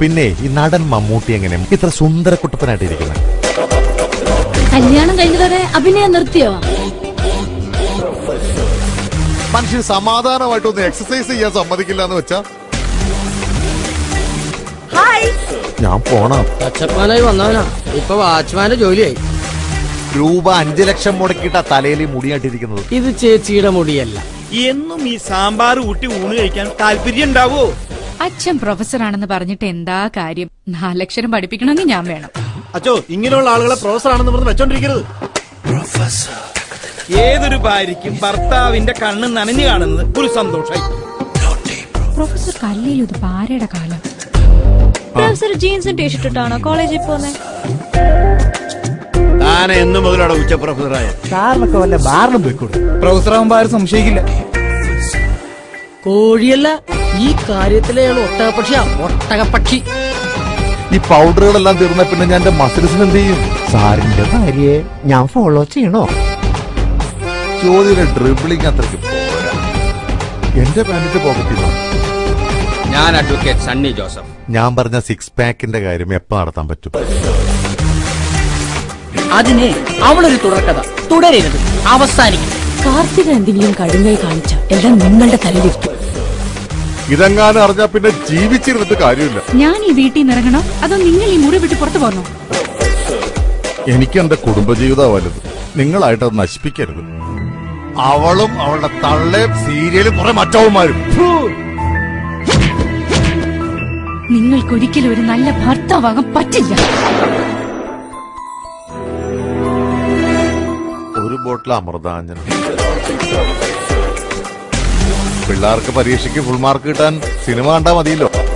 പിന്നെ ഈ നടൻ മമ്മൂട്ടി എങ്ങനെ ഇത്ര സുന്ദര കുട്ടപ്പനായിട്ടിരിക്കുന്നത് കല്യാണം കഴിഞ്ഞതോടെ അഭിനയം നിർത്തിയോ മനുഷ്യൻ സമാധാനമായിട്ടൊന്ന് എക്സസൈസ് ചെയ്യാൻ സമ്മതിക്കില്ല എന്ന് വെച്ചാ ഞാൻ പോണം പച്ചപ്പാനായി വന്നവനാ ഇപ്പൊ വാച്ച്മാന്റെ ജോലിയായി രൂപ അഞ്ചു ലക്ഷം മുടക്കിയിട്ടാ തലയിൽ ഈ മുടിയായിട്ടിരിക്കുന്നത് ഇത് ചേച്ചിയുടെ മുടിയല്ല എന്നും ഈ സാമ്പാർ ഊട്ടി ഊണ് കഴിക്കാൻ താല്പര്യം ഉണ്ടാവോ അച്ഛൻ പ്രൊഫസറാണെന്ന് പറഞ്ഞിട്ട് എന്താ കാര്യം നാലക്ഷരം പഠിപ്പിക്കണമെങ്കിൽ ഞാൻ വേണം അച്ചോ ഇങ്ങനെയുള്ള ആളുകളെ പ്രൊഫസർ ആണെന്ന് പറഞ്ഞ് വെച്ചോണ്ടിരിക്കരുത് ഏതൊരു ഭാര്യയ്ക്കും ഭർത്താവിന്റെ കണ്ണ് നനഞ്ഞു കാണുന്നത് ഒരു സന്തോഷമായി പ്രൊഫസർ കല്ലിൽ ഇത് പാരയുടെ കാലം പ്രൊഫസർ ജീൻസും ടീഷർട്ട് ഇട്ടാണോ കോളേജിൽ പോന്നെ താൻ എന്ന് മുതലാണ് ഉച്ച പ്രൊഫസറായ സാറിനൊക്കെ വല്ല ബാറിനും പോയിക്കൂടെ പ്രൊഫസർ ആകുമ്പോ ആരും സംശയിക്കില്ല കോഴിയല്ല ഈ കാര്യത്തിലെയാണ് ഒട്ടകപക്ഷിയാ ഒട്ടകപക്ഷി ഈ പൗഡറുകളെല്ലാം തീർന്ന പിന്നെ ഞാൻ എന്റെ മസിൽസിന് എന്ത് ചെയ്യും സാറിന്റെ ഭാര്യയെ ഞാൻ ഫോളോ ചെയ്യണോ ചോദ്യം ഡ്രിബിളിങ് അത്രയ്ക്ക് പോരാ എന്റെ പാൻറിന്റെ പോക്കറ്റിൽ ഞാൻ അഡ്വക്കേറ്റ് സണ്ണി ജോസഫ് ഞാൻ പറഞ്ഞ സിക്സ് പാക്കിന്റെ കാര്യം എപ്പോ നടത്താൻ പറ്റും അതിന് അവളൊരു തുടർക്കഥ തുടരരുത് അവസാനിക്കും കാർത്തിക എന്തെങ്കിലും കടുങ്കൈ കാണിച്ച എല്ലാം നിങ്ങളുടെ തലയിലിരിക്കും ഇതെങ്ങാനും അറിഞ്ഞാ പിന്നെ ജീവിച്ചിരുന്നിട്ട് കാര്യമില്ല ഞാൻ ഈ വീട്ടിൽ നിന്ന് ഇറങ്ങണോ അതോ നിങ്ങൾ ഈ മുറി വിട്ട് പുറത്തു പോകണോ എനിക്ക് എന്റെ കുടുംബജീവിതം വലുത് നിങ്ങളായിട്ട് അത് നശിപ്പിക്കരുത് അവളും അവളുടെ തള്ളയും സീരിയലും കുറെ മറ്റവന്മാരും നിങ്ങൾക്കൊരിക്കലും ഒരു നല്ല ഭർത്താവാകാൻ പറ്റില്ല ഒരു ബോട്ടിൽ അമൃതാഞ്ജനം പിള്ളേർക്ക് പരീക്ഷയ്ക്ക് ഫുൾ മാർക്ക് കിട്ടാൻ സിനിമ കണ്ടാ മതിയല്ലോ